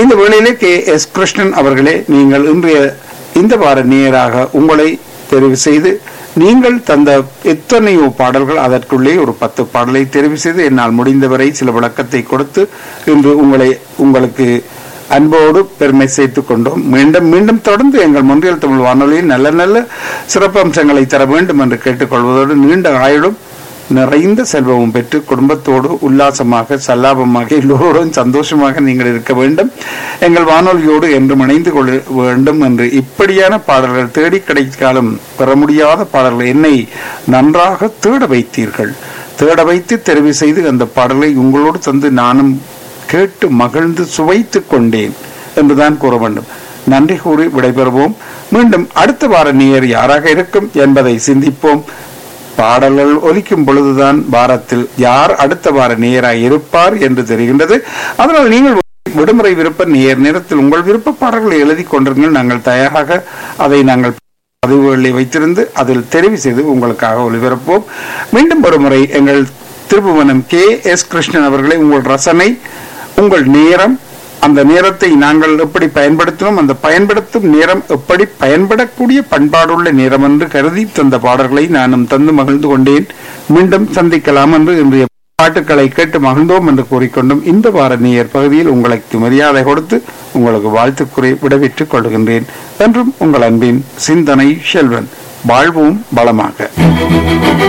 இந்த வேளையிலே K S Krishnan அவர்களே நீங்கள் இன்றைய இந்த வார நேராக உங்களை தெரிவு செய்து நீங்கள் தந்த எத்தனையோ பாடல்கள் அதற்குள்ளே ஒரு பத்து பாடலை தெரிவு செய்து என்னால் முடிந்தவரை சில விளக்கத்தை கொடுத்து இன்று உங்களை உங்களுக்கு அன்போடு பெருமை சேர்த்துக் கொண்டோம் மீண்டும் மீண்டும் தொடர்ந்து எங்கள் முன்றியல் தமிழ் வானொலியில் நல்ல நல்ல சிறப்பம்சங்களை தர வேண்டும் என்று கேட்டுக்கொள்வதோடு நீண்ட ஆயுளும் நிறைந்த செல்வமும் பெற்று குடும்பத்தோடு உல்லாசமாக சல்லாபமாக எல்லோரும் சந்தோஷமாக நீங்கள் இருக்க வேண்டும் எங்கள் வானொலியோடு என்றும் இணைந்து கொள்ள வேண்டும் என்று இப்படியான பாடல்கள் தேடி கிடைக்காலும் பெற முடியாத பாடல்கள் என்னை நன்றாக தேட வைத்தீர்கள் தேட வைத்து தெரிவு செய்து அந்த பாடலை உங்களோடு தந்து நானும் கேட்டு மகிழ்ந்து சுவைத்துக் கொண்டேன் என்றுதான் கூற வேண்டும் நன்றி கூறி விடைபெறுவோம் மீண்டும் அடுத்த வார நேர் யாராக இருக்கும் என்பதை சிந்திப்போம் பாடல்கள் ஒலிக்கும் பொழுதுதான் வாரத்தில் யார் அடுத்த வார நேராக இருப்பார் என்று தெரிகின்றது அதனால் நீங்கள் விடுமுறை விருப்ப நேர் நேரத்தில் உங்கள் விருப்ப பாடல்களை எழுதி கொண்டிருங்கள் நாங்கள் தயாராக அதை நாங்கள் பதிவுகளை வைத்திருந்து அதில் தெரிவு செய்து உங்களுக்காக ஒளிபரப்போம் மீண்டும் ஒரு முறை எங்கள் திருப்புவனம் கே எஸ் கிருஷ்ணன் அவர்களை உங்கள் ரசனை உங்கள் நேரம் அந்த நேரத்தை நாங்கள் எப்படி பயன்படுத்தினோம் அந்த பயன்படுத்தும் நேரம் எப்படி பயன்படக்கூடிய பண்பாடுள்ள நேரம் என்று கருதி தந்த பாடல்களை நானும் தந்து மகிழ்ந்து கொண்டேன் மீண்டும் சந்திக்கலாம் என்று இன்றைய பாட்டுக்களை கேட்டு மகிழ்ந்தோம் என்று கூறிக்கொண்டும் இந்த வார நேயர் பகுதியில் உங்களுக்கு மரியாதை கொடுத்து உங்களுக்கு வாழ்த்துக்குறை விடைபெற்றுக் கொள்கின்றேன் என்றும் உங்கள் அன்பின் சிந்தனை செல்வன் வாழ்வோம் பலமாக